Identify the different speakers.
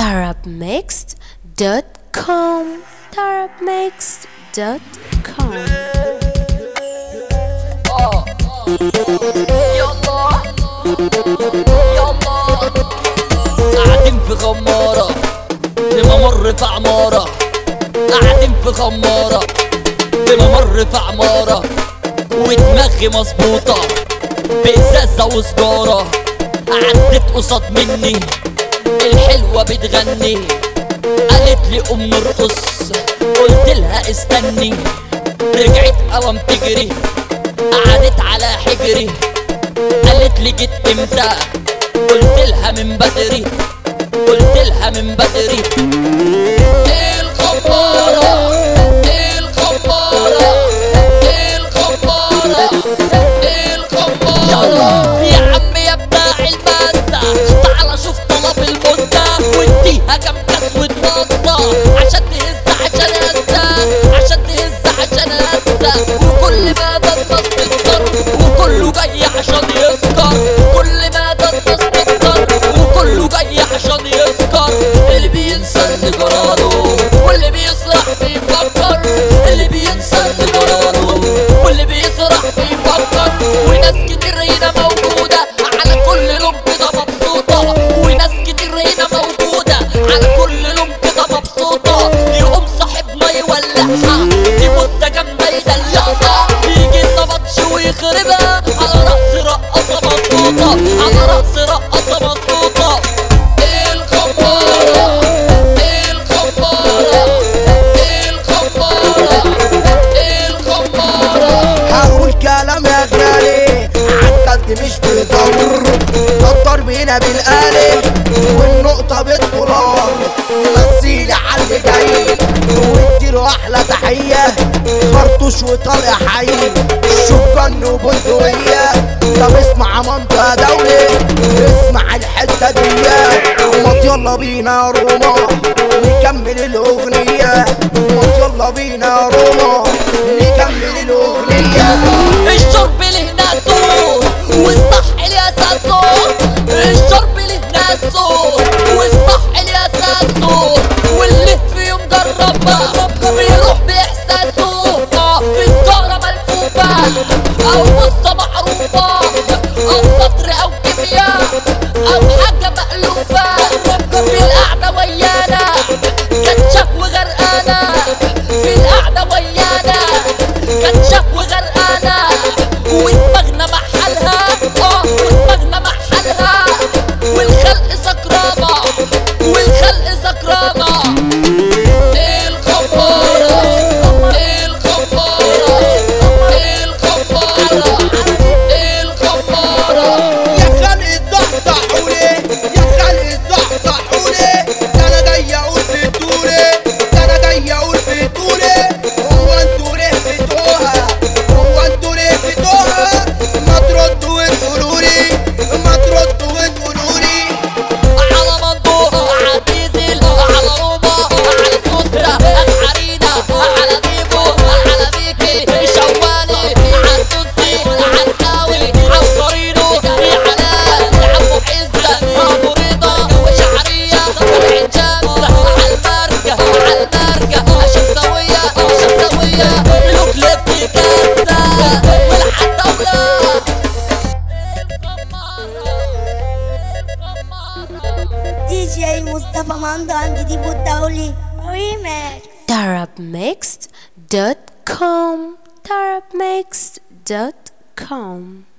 Speaker 1: tarabmixed.com tarabmixed.com
Speaker 2: يلا يلا قاعدين في خمارة بممر في عمارة قاعدين في خمارة بممر في عمارة ودماغي مظبوطة بإزازة وسجارة عدت قصاد مني الحلوة بتغني قالت لي قوم نرقص قلت لها استني رجعت قوام تجري قعدت على حجري قالت لي جيت امتى قلت لها من بدري قلت لها من بدري ايه الخمارة ايه الخمارة ايه الخمارة ايه الخمارة يا عم يا بتاع المسة تعال شوف طلب المدة واديها كام كاس وتنطة عشان تهز عشان هزة عشان تهز عشان هزة وكل ما ده الناس تكتر وكله جاي عشان يسكر كل ما ده الناس تكتر وكله جاي عشان يسكر اللي بينسى اللي جراله واللي بيسرح بيفكر اللي بينسى اللي جراله واللي بيسرح بيفكر وناس كتير هنا موجودة على كل لون كده مبسوطة وناس كتير هنا موجودة على كل لون كده مبسوطة يقوم صاحبنا يولعها يمد جنبها يدلعها يجي الطبطش ويخربها على رأس رقصة مظبوطة على رأس رقصة مظبوطة ايه الخمارة ايه الخمارة ايه الخمارة ايه الخمارة
Speaker 3: هقول كلام يا غالي عالقد مش بيزور ده الضرب هنا بالآلي والنقطة بالدولار مثيلي على اللي جاي واديله أحلى تحية خرطوش وطلق حي شوفن وبندقية طب اسمع منطقة دولي اسمع الحتة دي مط يلا بينا يا روما نكمل الأغنية مط يلا بينا يا روما نكمل الأغنية
Speaker 2: الشرب له ناسه والصح له اساسه الشرب له ناسه والصح له اساسه واللي فيهم جربها بيروح باحساسه في الزهرة ملفوفة او قصة معروفة او سطر او كيمياء او حاجة مألوفة في القعدة ويانا كاتشب وغرقانة في القعدة ويانا كاتشب وغرقانة ودماغنا محلها اه ودماغنا محلها والخلق سكرانة والخلق سكرانة ايه الخمارة ايه الخمارة ايه الخمارة ايه الخمارة
Speaker 3: يا خالق صحصحولي يا خالق صحصحولي ده انا جاي اقول في طولي ده انا جاي اقول في طولي هو انتوا ليه بتوها هو انتوا ليه بتوها ما تردوا وتقولوا لي ما تردوا وتقولوا لي
Speaker 2: على منطوق على ديزل على روما على سوسترا على حرينا على بيبو على بيكي شوالي على توتي على الكاوي على صرينو يا علاء يا عمو حزة ابو رضا وشعرية والحجاز على الماركة على الماركة شمسوية شمسوية لوك لفي كاسة والحتى ولا
Speaker 4: دي جي مصطفى مندو عند ديبو الدولي ريماكس
Speaker 1: tarabmixed.com tarabmixed.com